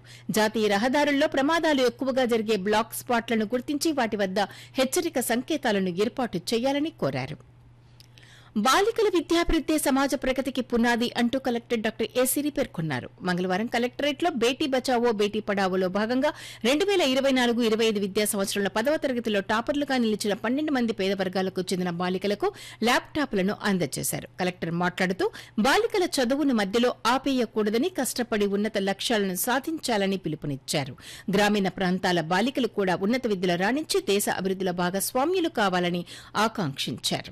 జాతీయ రహదారుల్లో ప్రమాదాలు ఎక్కువగా జరిగే బ్లాక్ స్పాట్లను గుర్తించి వాటి వద్ద హెచ్చరిక సంకేతాలను ఏర్పాటు చేయాలని కోరారు బాలికల విద్యాభివృద్ధి సమాజ ప్రగతికి పునాది అంటూ కలెక్టర్ డాక్టర్ ఏ సిరి పేర్కొన్నారు మంగళవారం కలెక్టరేట్లో బేటీ బచావో బేటీ పడావోలో భాగంగా రెండు వేల ఇరవై నాలుగు ఇరవై ఐదు విద్యా సంవత్సరంలో పదవ తరగతిలో టాపర్లుగా నిలిచిన పన్నెండు మంది పేద వర్గాలకు చెందిన బాలికలకు ల్యాప్టాప్లను అందజేశారు కలెక్టర్ మాట్లాడుతూ బాలికల చదువును మధ్యలో ఆపేయకూడదని కష్టపడి ఉన్నత లక్ష్యాలను సాధించాలని పిలుపునిచ్చారు గ్రామీణ ప్రాంతాల బాలికలు కూడా ఉన్నత విద్యలో రాణించి దేశ అభివృద్ధిలో భాగస్వామ్యులు కావాలని ఆకాంక్షించారు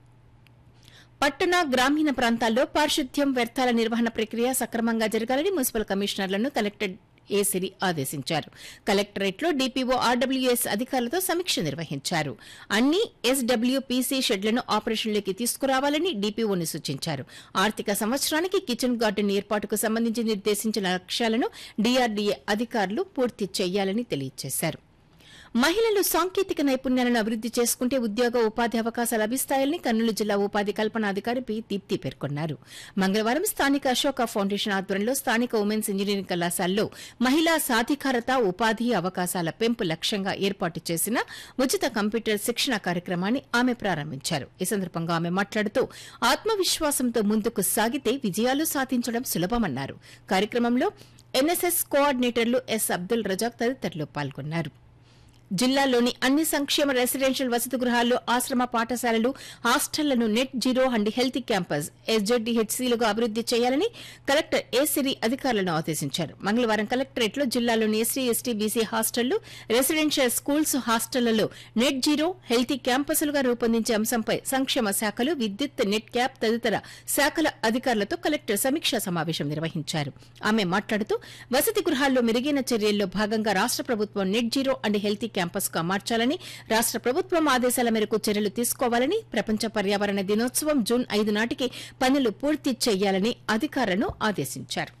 పట్టణ గ్రామీణ ప్రాంతాల్లో పారిశుద్ధ్యం వ్యర్థాల నిర్వహణ ప్రక్రియ సక్రమంగా జరగాలని మున్సిపల్ కమిషనర్లను కలెక్టర్ ఏ సిరి ఆదేశించారు కలెక్టరేట్లో డీపీఓ ఆర్డబ్ల్యూఎస్ అధికారులతో సమీక్ష నిర్వహించారు అన్ని ఎస్డబ్ల్యూపీసీ షెడ్లను ఆపరేషన్లోకి తీసుకురావాలని డీపీఓని సూచించారు ఆర్థిక సంవత్సరానికి కిచెన్ గార్డెన్ ఏర్పాటుకు సంబంధించి నిర్దేశించిన లక్ష్యాలను డీఆర్డీఏ అధికారులు పూర్తి చేయాలని తెలియజేశారు మహిళలు సాంకేతిక నైపుణ్యాలను అభివృద్ది చేసుకుంటే ఉద్యోగ ఉపాధి అవకాశాలు లభిస్తాయని కర్నూలు జిల్లా ఉపాధి కల్పనాధికారి పి దీప్తి పేర్కొన్నారు మంగళవారం స్థానిక అశోక ఫౌండేషన్ ఆధ్వర్యంలో స్థానిక ఉమెన్స్ ఇంజనీరింగ్ కళాశాలలో మహిళా సాధికారత ఉపాధి అవకాశాల పెంపు లక్ష్యంగా ఏర్పాటు చేసిన ఉచిత కంప్యూటర్ శిక్షణ కార్యక్రమాన్ని ఆమె ప్రారంభించారు ఈ సందర్భంగా ఆమె మాట్లాడుతూ ఆత్మవిశ్వాసంతో ముందుకు సాగితే విజయాలు సాధించడం సులభమన్నారు కార్యక్రమంలో ఎన్ఎస్ఎస్ కోఆర్డినేటర్లు ఎస్ అబ్దుల్ రజాక్ తదితరులు పాల్గొన్నారు జిల్లాలోని అన్ని సంక్షేమ రెసిడెన్షియల్ వసతి గృహాల్లో ఆశ్రమ పాఠశాలలు హాస్టళ్లను net zero and healthy campus ఎస్జెడ్డీహెచ్సీలుగా అభివృద్ది చేయాలని కలెక్టర్ ఏ సిరి అధికారులను ఆదేశించారు మంగళవారం కలెక్టరేట్లో జిల్లాలోని ఎస్సీ ఎస్టీ బీసీ హాస్టళ్లు రెసిడెన్షియల్ స్కూల్స్ హాస్టళ్లలో నెట్ జీరో హెల్తీ క్యాంపస్లుగా రూపొందించే అంశంపై సంక్షేమ శాఖలు విద్యుత్ నెట్ క్యాప్ తదితర శాఖల అధికారులతో కలెక్టర్ సమీక్షా సమావేశం నిర్వహించారు ఆమె మాట్లాడుతూ వసతి గృహాల్లో మెరుగైన చర్యల్లో భాగంగా రాష్ట ప్రభుత్వం net zero and healthy campus గా మార్చాలని రాష్ట ప్రభుత్వం ఆదేశాల మేరకు చర్యలు తీసుకోవాలని ప్రపంచ పర్యావరణ దినోత్సవం జూన్ ఐదు నాటికి పనులు పూర్తి చేయాలని అధికారులను ఆదేశించారు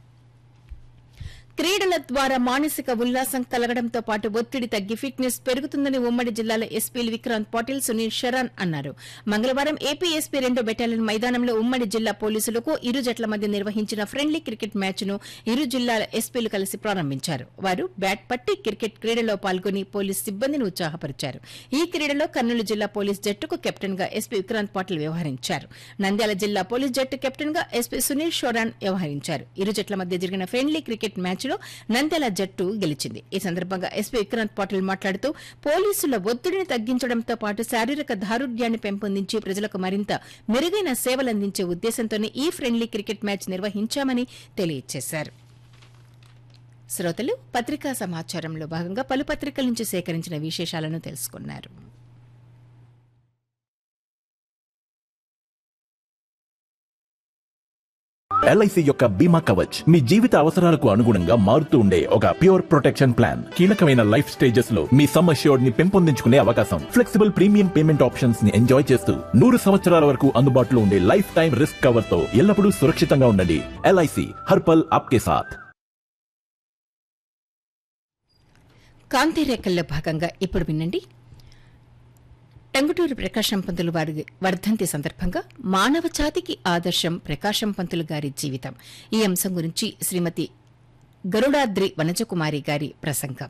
క్రీడల ద్వారా మానసిక ఉల్లాసం కలగడంతో పాటు ఒత్తిడి తగ్గి ఫిట్నెస్ పెరుగుతుందని ఉమ్మడి జిల్లాల ఎస్పీలు విక్రాంత్ పాటిల్ సునీల్ శరణ్ అన్నారు మంగళవారం ఏపీ ఎస్పీ రెండో బెటాలియన్ మైదానంలో ఉమ్మడి జిల్లా పోలీసులకు ఇరు జట్ల మధ్య నిర్వహించిన ఫ్రెండ్లీ క్రికెట్ మ్యాచ్ ను ఇరు జిల్లాల ఎస్పీలు కలిసి ప్రారంభించారు వారు బ్యాట్ పట్టి క్రికెట్ క్రీడలో పాల్గొని పోలీస్ సిబ్బందిని ఉత్సాహపరిచారు ఈ క్రీడలో కర్నూలు జిల్లా పోలీస్ జట్టుకు కెప్టెన్ గా ఎస్పీ విక్రాంత్ పాటిల్ వ్యవహరించారు నంద్యాల జిల్లా పోలీస్ జట్టు కెప్టెన్ గా ఎస్పీ సునీల్ షోరాన్ వ్యవహరించారు ఇరు జట్ల మధ్య జరిగిన ఫ్రెండ్లీ క్రికెట్ మ్యాచ్ లో నంద్యాల జట్టు గెలిచింది ఈ సందర్భంగా ఎస్పీ విక్రాంత్ పాటిల్ మాట్లాడుతూ పోలీసుల ఒత్తిడిని తగ్గించడంతో పాటు శారీరక దారుఢ్యాన్ని పెంపొందించి ప్రజలకు మరింత మెరుగైన సేవలందించే ఉద్దేశంతోనే ఈ ఫ్రెండ్లీ క్రికెట్ మ్యాచ్ నిర్వహించామని తెలియజేశారు శ్రోతలు పత్రికా సమాచారంలో భాగంగా పలు పత్రికల నుంచి సేకరించిన విశేషాలను తెలుసుకున్నారు ఎల్ఐసి యొక్క బీమా కవచ్ మీ జీవిత అవసరాలకు అనుగుణంగా మారుతూ ఉండే ఒక ప్యూర్ ప్రొటెక్షన్ ప్లాన్ కీలకమైన లైఫ్ స్టేజెస్ లో మీ సమ్ అష్యూర్డ్ ని పెంపొందించుకునే అవకాశం ఫ్లెక్సిబుల్ ప్రీమియం పేమెంట్ ఆప్షన్స్ ని ఎంజాయ్ చేస్తూ నూరు సంవత్సరాల వరకు అందుబాటులో ఉండే లైఫ్ టైం రిస్క్ కవర్ తో ఎల్లప్పుడూ సురక్షితంగా ఉండండి ఎల్ఐసి హర్పల్ ఆప్కే సాథ్ కాంతిరేఖల్లో భాగంగా ఇప్పుడు వినండి టంగుటూరు ప్రకాశం పంతులు వారి వర్ధంతి సందర్భంగా మానవ జాతికి ఆదర్శం ప్రకాశం పంతులు గారి జీవితం ఈ అంశం గురించి శ్రీమతి గరుడాద్రి వనజకుమారి గారి ప్రసంగం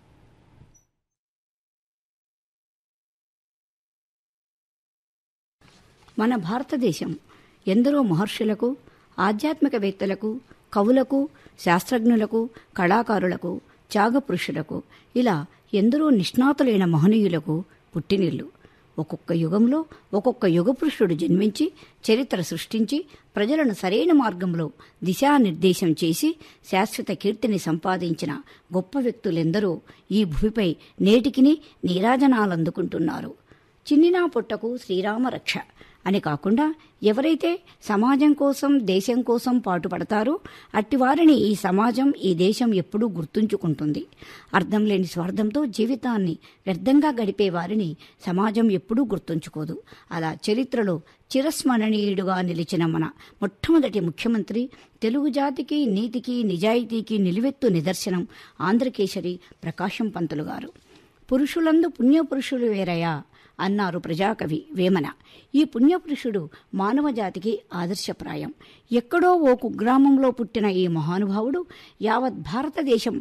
మన భారతదేశం ఎందరో మహర్షులకు ఆధ్యాత్మికవేత్తలకు కవులకు శాస్త్రజ్ఞులకు కళాకారులకు త్యాగపురుషులకు ఇలా ఎందరో నిష్ణాతులైన మహనీయులకు పుట్టినిల్లు ఒక్కొక్క యుగంలో ఒక్కొక్క యుగపురుషుడు జన్మించి చరిత్ర సృష్టించి ప్రజలను సరైన మార్గంలో దిశానిర్దేశం చేసి శాశ్వత కీర్తిని సంపాదించిన గొప్ప వ్యక్తులెందరో ఈ భూమిపై నేటికిని నీరాజనాలందుకుంటున్నారు చిన్నినా పుట్టకు శ్రీరామ రక్ష అని కాకుండా ఎవరైతే సమాజం కోసం దేశం కోసం పాటుపడతారో అట్టివారిని ఈ సమాజం ఈ దేశం ఎప్పుడూ గుర్తుంచుకుంటుంది అర్థం లేని స్వార్థంతో జీవితాన్ని వ్యర్థంగా గడిపే వారిని సమాజం ఎప్పుడూ గుర్తుంచుకోదు అలా చరిత్రలో చిరస్మరణీయుడుగా నిలిచిన మన మొట్టమొదటి ముఖ్యమంత్రి తెలుగు జాతికి నీతికి నిజాయితీకి నిలువెత్తు నిదర్శనం ఆంధ్రకేశరి ప్రకాశం పంతులు గారు పురుషులందు పుణ్యపురుషులు వేరయా అన్నారు ప్రజాకవి వేమన ఈ పుణ్యపురుషుడు మానవ జాతికి ఆదర్శప్రాయం ఎక్కడో ఓ కుగ్రామంలో పుట్టిన ఈ మహానుభావుడు యావత్ భారతదేశం